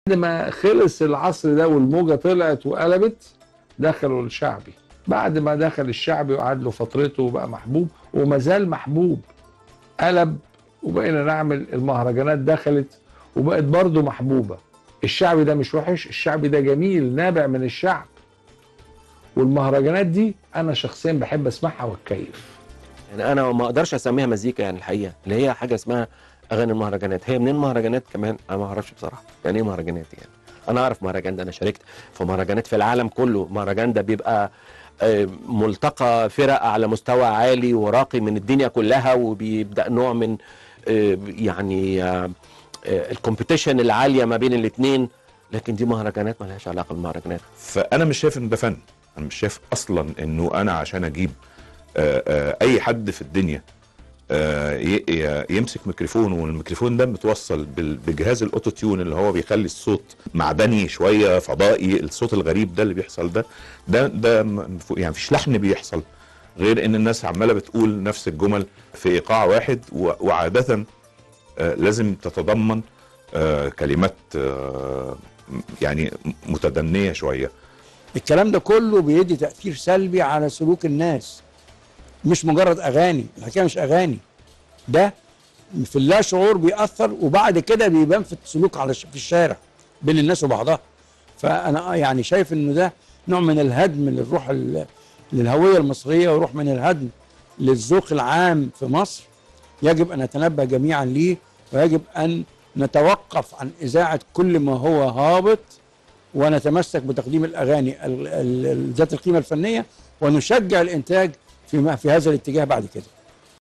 بعد ما خلص العصر ده والموجة طلعت وقلبت دخلوا الشعبي بعد ما دخل الشعبي وقعد له فترته وبقى محبوب وما زال محبوب قلب وبقينا نعمل المهرجانات دخلت وبقت برضه محبوبة الشعبي ده مش وحش الشعبي ده جميل نابع من الشعب والمهرجانات دي انا شخصيا بحب اسمعها واتكيف يعني انا ما اقدرش اسميها مزيكا يعني الحقيقه اللي هي حاجه اسمها اغاني المهرجانات هي منين مهرجانات كمان انا ما اعرفش بصراحه يعني ايه مهرجانات يعني انا اعرف مهرجان ده انا شاركت في مهرجانات في العالم كله مهرجان ده بيبقى آه، ملتقى فرق على مستوى عالي وراقي من الدنيا كلها وبيبدا نوع من آه، يعني الكومبيتيشن العاليه ما بين الاثنين لكن دي مهرجانات ما لهاش علاقه بالمهرجانات فانا مش شايف ان ده فن انا مش شايف اصلا انه انا عشان اجيب آه، آه، اي حد في الدنيا آه، ي- ي- يمسك ميكروفون والميكروفون ده متوصل بال- بجهاز الاوتو تيون اللي هو بيخلي الصوت معدني شويه فضائي الصوت الغريب ده اللي بيحصل ده ده ده م- يعني مفيش لحن بيحصل غير ان الناس عماله بتقول نفس الجمل في ايقاع واحد و- وعاده آه، لازم تتضمن آه، كلمات آه، يعني متدنيه شويه الكلام ده كله بيدي تأثير سلبي على سلوك الناس مش مجرد أغاني الحكاية مش أغاني ده في اللا شعور بيأثر وبعد كده بيبان في السلوك على الش- في الشارع بين الناس وبعضها فأنا يعني شايف إنه ده نوع من الهدم للروح ال- للهوية المصرية وروح من الهدم للذوق العام في مصر يجب أن نتنبه جميعا ليه ويجب أن نتوقف عن إذاعة كل ما هو هابط ونتمسك بتقديم الاغاني ال- ال- ذات القيمه الفنيه ونشجع الانتاج في في هذا الاتجاه بعد كده